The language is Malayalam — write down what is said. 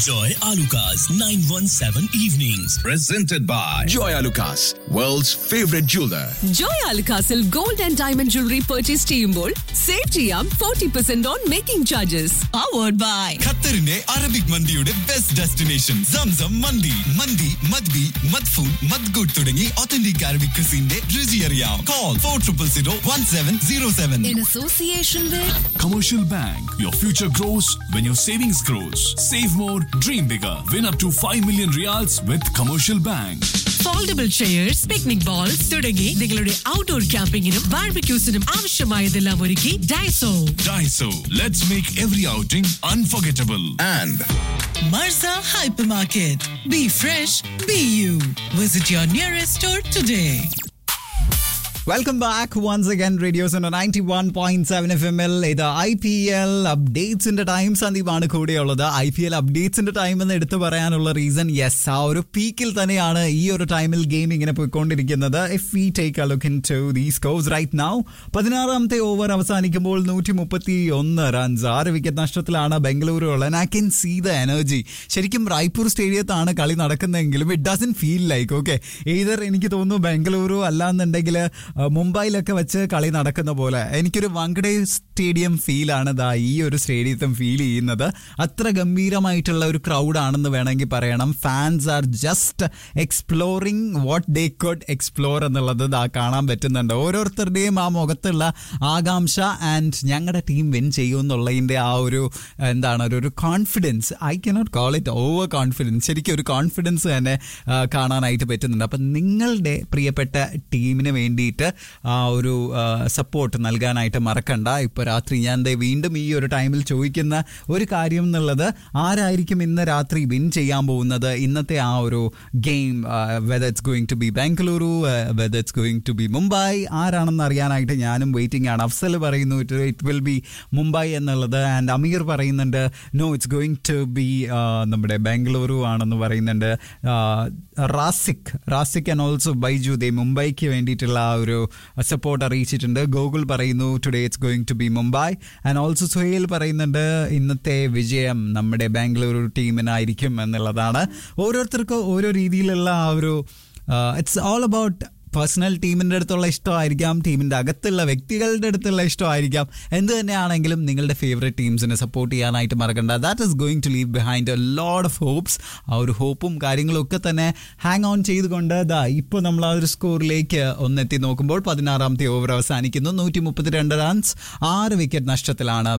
Enjoy Alucard's 917 evenings. Presented by Joy Lucas, world's favorite jeweler. ജോയ് അൽക്കാസിൽ gold and diamond jewellery purchase ചെയ്യുമ്പോൾ സേവ് ചെയ്യാം forty percent on making charges powered by ഖത്തറിന്റെ അറബിക് മന്തിയുടെ ബെസ്റ്റ് ഡെസ്റ്റിനേഷൻ സംസം മന്തി മന്തി മദ്ബി മദ്ഫൂൺ മദ്ഗുഡ് തുടങ്ങി ഒത്തന്റിക് അറബിക് ക്രിസിന്റെ രുചി അറിയാം call four triple zero one seven zero seven in association Commercial Bank. Your future grows when your savings grows. Save more, dream bigger. Win up to 5 million reals with Commercial Bank. Foldable chairs picnic bowls തുടങ്ങി നിങ്ങളുടെ ഔട്ട്ഡോർ ക്യാമ്പിങ്ങിനും ബാർബിക്യൂസിനും ആവശ്യമായതെല്ലാം ഒരുക്കി Daiso Daiso. Let's make every outing unforgettable. And മർസ hyper market be fresh be you visit your nearest store today welcome back once again radios ninety one point seven F M എൽ ഇത് ഐ പി എൽ അപ്ഡേറ്റ്സിന്റെ ടൈം സന്ദീപാണ് കൂടെയുള്ളത് ഐ പി എൽ അപ്ഡേറ്റ്സിന്റെ ടൈം എന്ന് എടുത്തു പറയാനുള്ള റീസൺ യെസ് ആ ഒരു പീക്കിൽ തന്നെയാണ് ഈ ഒരു ടൈമിൽ ഗെയിം ഇങ്ങനെ പോയിക്കൊണ്ടിരിക്കുന്നത് if we take a look into the scores right now പതിനാറാമത്തെ ഓവർ അവസാനിക്കുമ്പോൾ നൂറ്റി മുപ്പത്തി ഒന്ന് റൺസ് ആറ് വിക്കറ്റ് നഷ്ടത്തിലാണ് ബംഗളൂരു ഉള്ളത് I can see the energy ശരിക്കും റായ്പൂർ സ്റ്റേഡിയത്താണ് കളി നടക്കുന്നതെങ്കിലും it doesn't feel like okay either എനിക്ക് തോന്നുന്നു ബംഗളൂരു അല്ലാന്നുണ്ടെങ്കിൽ മുംബൈയിലൊക്കെ വെച്ച് കളി നടക്കുന്ന പോലെ എനിക്കൊരു വാങ്കഡേ സ്റ്റേഡിയം ഫീലാണ് ദാ ഈ ഒരു സ്റ്റേഡിയത്തും ഫീൽ ചെയ്യുന്നത് അത്ര ഗംഭീരമായിട്ടുള്ള ഒരു ക്രൗഡാണെന്ന് വേണമെങ്കിൽ പറയണം fans are just exploring what they could explore എന്നുള്ളത് ദാ കാണാൻ പറ്റുന്നുണ്ട് ഓരോരുത്തരുടെയും ആ മുഖത്തുള്ള ആകാംക്ഷ ആൻഡ് ഞങ്ങളുടെ ടീം വിൻ ചെയ്യും എന്നുള്ളതിൻ്റെ ആ ഒരു എന്താണ് ഒരു- ഒരു confidence I cannot call it overconfidence ശരിക്കും ഒരു കോൺഫിഡൻസ് തന്നെ ആ, കാണാനായിട്ട് പറ്റുന്നുണ്ട് അപ്പം നിങ്ങളുടെ പ്രിയപ്പെട്ട ടീമിന് വേണ്ടിയിട്ട് ആ ഒരു സപ്പോർട്ട് നൽകാനായിട്ട് മറക്കണ്ട ഇപ്പോൾ രാത്രി ഞാൻ ദേ വീണ്ടും ഈ ഒരു ടൈമിൽ ചോദിക്കുന്ന ഒരു കാര്യം എന്നുള്ളത് ആരായിരിക്കും ഇന്ന് രാത്രി വിൻ ചെയ്യാൻ പോകുന്നത് ഇന്നത്തെ ആ ഒരു game whether it's going to be Bengaluru whether it's going to be Mumbai ആരാണെന്ന് അറിയാനായിട്ട് ഞാനും വെയിറ്റിംഗ് ആണ് അഫ്സൽ പറയുന്നു ഇറ്റ് വിൽ ബി മുംബൈ എന്നുള്ളത് ആൻഡ് അമീർ പറയുന്നുണ്ട് no it's going to be നമ്മുടെ ബാംഗ്ലൂരു ആണെന്ന് പറയുന്നുണ്ട് റാസിക് റാസിക് ആൻഡ് ഓൾസോ ബൈജു ദേ മുംബൈക്ക് വേണ്ടിയിട്ടുള്ള ആ ഒരു സപ്പോർട്ട് അറിയിച്ചിട്ടുണ്ട് ഗോകുൽ പറയുന്നു today it's going to be Mumbai and also Suhail പറയുന്നുണ്ട് ഇന്നത്തെ വിജയം നമ്മുടെ ബാംഗ്ലൂരു ടീമിനായിരിക്കും എന്നുള്ളതാണ് ഓരോരുത്തർക്കും ഓരോ രീതിയിലുള്ള ആ ഒരു ഇറ്റ്സ് ഓൾ അബൌട്ട് പേഴ്സണൽ ടീമിൻ്റെ അടുത്തുള്ള ഇഷ്ടമായിരിക്കാം ടീമിൻ്റെ അകത്തുള്ള വ്യക്തികളുടെ അടുത്തുള്ള ഇഷ്ടമായിരിക്കാം എന്ത് തന്നെയാണെങ്കിലും നിങ്ങളുടെ ഫേവറേറ്റ് ടീംസിനെ സപ്പോർട്ട് ചെയ്യാനായിട്ട് മറക്കണ്ട that is going to leave behind a load of hopes ആ ഒരു ഹോപ്പും കാര്യങ്ങളും ഒക്കെ തന്നെ ഹാങ് ഓൺ ചെയ്തുകൊണ്ട് ദാ ഇപ്പോൾ നമ്മൾ ആ ഒരു സ്കോറിലേക്ക് ഒന്നെത്തി നോക്കുമ്പോൾ പതിനാറാമത്തെ ഓവർ അവസാനിക്കുന്നു നൂറ്റി മുപ്പത്തിരണ്ട് റൺസ് ആറ് വിക്കറ്റ് നഷ്ടത്തിലാണ്